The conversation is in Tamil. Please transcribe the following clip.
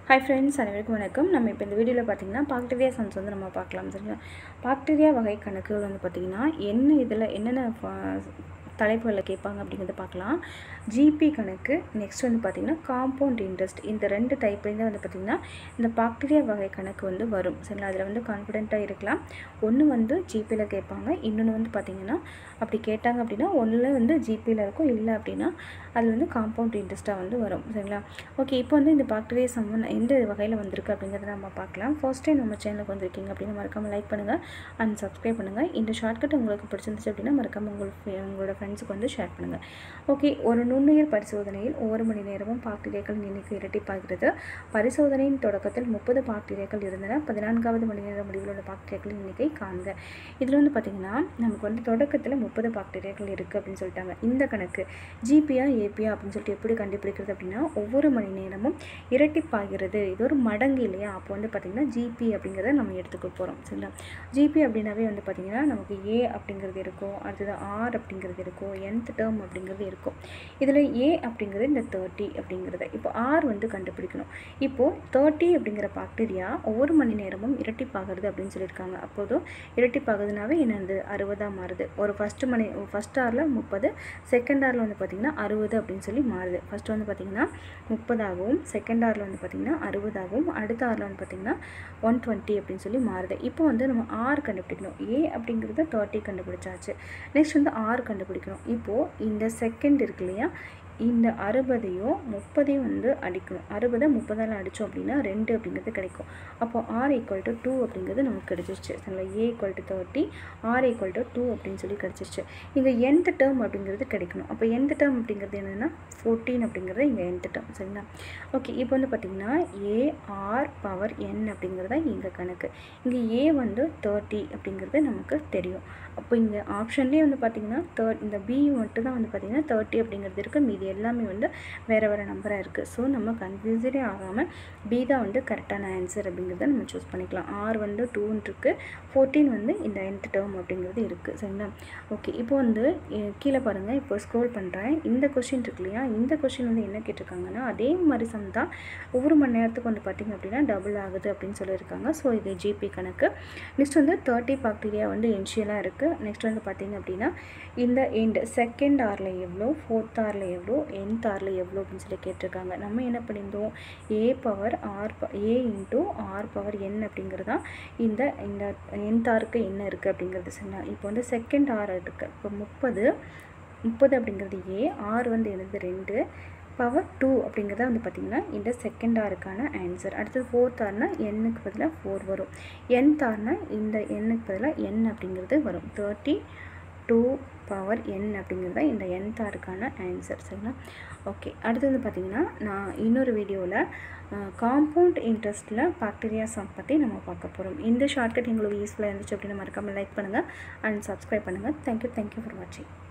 ஹாய் ஃப்ரெண்ட்ஸ் அனைவருக்கும் வணக்கம் நம்ம இப்போ இந்த வீடியோவில் பார்த்தீங்கன்னா பாக்டீரியா சம்ஸ் வந்து நம்ம பார்க்கலாம் சரிங்களா பாக்டீரியா வகை கணக்குகள் வந்து பார்த்திங்கன்னா என்ன இதில் என்னென்ன ஃப- தலைப்புகளில் கேட்பாங்க அப்படிங்கிறத பார்க்கலாம் ஜிபி கணக்கு நெக்ஸ்ட் வந்து பார்த்திங்கன்னா காம்பவுண்ட் இன்ட்ரெஸ்ட் இந்த ரெண்டு டைப்லேருந்து வந்து பார்த்திங்கன்னா இந்த பாக்டீரியா வகை கணக்கு வந்து வரும் சரிங்களா அதில் வந்து கான்ஃபிடென்ட்டாக இருக்கலாம் ஒன்று வந்து ஜிபியில் கேட்பாங்க இன்னொன்று வந்து பார்த்திங்கன்னா அப்படி கேட்டாங்க அப்படின்னா ஒன்றில் வந்து ஜிபியில் இருக்கும் இல்லை அப்படின்னா அது வந்து காம்பவுண்ட் இன்ட்ரெஸ்ட்டாக வந்து வரும் சரிங்களா ஓகே இப்போ வந்து இந்த பாக்டீரியா சம்மன் எந்த வகையில் வந்திருக்கு அப்படிங்கிறத நம்ம பார்க்கலாம் ஃபர்ஸ்ட் டைம் நம்ம சேனலுக்கு வந்திருக்கீங்க அப்படின்னு மறக்காமல் லைக் பண்ணுங்கள் அண்ட் சப்ஸ்கிரைப் பண்ணுங்கள் இந்த ஷார்ட்கட் உங்களுக்கு பிடிச்சிருந்துச்சு அப்படின்னா மறக்காமல் உங்களுக்கு உங்களோட ஃப்ரெண்ட்ஸுக்கு வந்து ஷேர் பண்ணுங்கள் ஓகே ஒரு நுண்ணுயிர் பரிசோதனையில் ஒவ்வொரு மணி நேரமும் பாக்டீரியாக்களின் எண்ணிக்கை இரட்டிப்பாகிறது பரிசோதனையின் தொடக்கத்தில் முப்பது பாக்டீரியாக்கள் இருந்தன பதினான்காவது மணி நேரம் முடிவில் உள்ள பாக்டீரியாக்களின் எண்ணிக்கை காண்க இதில் வந்து பார்த்திங்கன்னா நமக்கு வந்து தொடக்கத்தில் முப்பது பாக்டீரியாக்கள் இருக்குது அப்படின்னு சொல்லிட்டாங்க இந்த கணக்கு ஜிபியா ஏபியா அப்படின்னு சொல்லிட்டு எப்படி கண்டுபிடிக்கிறது அப்படின்னா ஒவ்வொரு மணி நேரமும் இரட்டிப்பாகிறது இது ஒரு மடங்கு இல்லையா அப்போ வந்து பார்த்திங்கன்னா ஜிபி அப்படிங்கிறத நம்ம எடுத்துக்க போகிறோம் சரிங்களா ஜிபி அப்படின்னாவே வந்து பார்த்திங்கன்னா நமக்கு ஏ அப்படிங்கிறது இருக்கும் அடுத்தது ஆர் அப்படிங்கிறது இருக்கும் nth டேர்ம் அப்படிங்கிறது இருக்கும் இதில் ஏ அப்படிங்கிறது இந்த தேர்ட்டி அப்படிங்கிறது இப்போ ஆர் வந்து கண்டுபிடிக்கணும் இப்போது தேர்ட்டி அப்படிங்கிற பாக்டீரியா ஒவ்வொரு மணி நேரமும் இரட்டிப்பாகிறது அப்படின்னு சொல்லியிருக்காங்க அப்போதும் இரட்டிப்பாகுதுனாவே என்னது அறுபதாக மாறுது ஒரு ஃபஸ்ட்டு மணி ஃபஸ்ட் ஹாரில் முப்பது செகண்ட் ஹாரில் வந்து பார்த்திங்கன்னா அறுபது அப்படின்னு சொல்லி மாறுது ஃபஸ்ட்டு வந்து பார்த்திங்கன்னா முப்பதாகவும் செகண்ட் ஹாரில் வந்து பார்த்திங்கன்னா அறுபதாகவும் அடுத்த ஹாரில் வந்து பார்த்திங்கன்னா ஒன் டுவெண்ட்டி அப்படின்னு சொல்லி மாறுது இப்போ வந்து நம்ம ஆர் கண்டுபிடிக்கணும் ஏ அப்படிங்கிறது தேர்ட்டி கண்டுபிடிச்சாச்சு நெக்ஸ்ட் வந்து ஆர் கண்டுபிடிக்கணும் இப்போது இந்த செகண்ட் இருக்கு இல்லையா இந்த அறுபதையும் முப்பதையும் வந்து அடிக்கணும் அறுபதை முப்பதால் அடித்தோம் அப்படின்னா ரெண்டு அப்படிங்கிறது கிடைக்கும் அப்போ ஆர் ஈக்குவல் டு டூ அப்படிங்கிறது நமக்கு கிடச்சிருச்சு சரிங்களா A equal to thirty R equal to two அப்படின்னு சொல்லி கிடச்சிருச்சு இங்கே எந்த டேர்ம் அப்படிங்கிறது கிடைக்கணும் அப்போ எந்த டேர்ம் அப்படிங்கிறது என்னென்னா ஃபோர்டீன் அப்படிங்கிறது இங்கே எந்த டேர்ம் சரிங்களா ஓகே இப்போ வந்து பார்த்திங்கன்னா ஏ ஆர் பவர் என் அப்படிங்கிறது தான் இங்கே கணக்கு இங்கே ஏ வந்து தேர்ட்டி அப்படிங்கிறது நமக்கு தெரியும் அப்போ இங்கே ஆப்ஷன்லேயே வந்து பார்த்திங்கன்னா தேர்ட் இந்த பி மட்டும் தான் வந்து பார்த்திங்கன்னா தேர்ட்டி அப்படிங்கிறது இருக்குது மீதி எல்லாமே வந்து வேறு வேறு நம்பராக இருக்குது ஸோ நம்ம கன்ஃபியூஸரே ஆகாமல் பி தான் வந்து கரெக்டான ஆன்சர் அப்படிங்கிறத நம்ம சூஸ் பண்ணிக்கலாம் ஆர் வந்து டூன்னு இருக்குது ஃபோர்டீன் வந்து இந்த nth டேர்ம் அப்படிங்கிறது இருக்குது சரிங்களா ஓகே இப்போ வந்து அஹ், கீழே பாருங்கள் இப்போ ஸ்க்ரோல் பண்ணுறேன் இந்த கொஷின் இருக்கு இல்லையா இந்த கொஷின் வந்து என்ன கேட்டிருக்காங்கன்னா அதே மாதிரி சம் தான் ஒவ்வொரு மணி நேரத்துக்கு வந்து பார்த்திங்க அப்படின்னா டபுள் ஆகுது அப்படின்னு சொல்லியிருக்காங்க ஸோ இது ஜிபி கணக்கு நெக்ஸ்ட் வந்து தேர்ட்டி பாக்டீரியா வந்து இனிஷியலாக இருக்குது நெக்ஸ்ட் வந்து பார்த்திங்க அப்படின்னா இந்த எண்ட் செகண்ட் ஆரில் எவ்வளோ ஃபோர்த் ஆரில் எவ்வளோ nth ஆரில் எவ்வளோ அப்படின்னு சொல்லி கேட்டிருக்காங்க நம்ம என்ன பண்ணியிருந்தோம் A power R A into R power N அப்படிங்கிறது தான் இந்த இந்த nth ஆருக்கு என்ன இருக்குது அப்படிங்கிறது சரிங்களா இப்போ வந்து செகண்ட் ஆர் இருக்குது இப்போ முப்பது முப்பது அப்படிங்கிறது ஏ ஆர் வந்து என்னது ரெண்டு பவர் டூ அப்படிங்கிறத வந்து பார்த்திங்கன்னா இந்த செகண்ட் ஆருக்கான ஆன்சர் அடுத்தது ஃபோர்த் ஆர்னா எண்ணுக்கு பதிலாக ஃபோர் வரும் nth ஆர்னா இந்த எண்ணுக்கு பதிலாக என் அப்படிங்கிறது வரும் தேர்ட்டி டூ பவர் என் அப்படிங்கிறது தான் இந்த nth ஆருக்கான ஆன்சர் சரிங்களா ஓகே அடுத்து வந்து பார்த்திங்கன்னா நான் இன்னொரு வீடியோவில் காம்பவுண்ட் இன்ட்ரெஸ்ட்டில் பாக்டீரியா சம் பற்றி நம்ம பார்க்க போகிறோம் இந்த ஷார்ட்கட் எங்களுக்கு யூஸ்ஃபுல்லாக இருந்துச்சு அப்படின்னு மறக்காமல் லைக் பண்ணுங்கள் அண்ட் சப்ஸ்கிரைப் பண்ணுங்கள் தேங்க்யூ தேங்க்யூ ஃபார் வாட்சிங்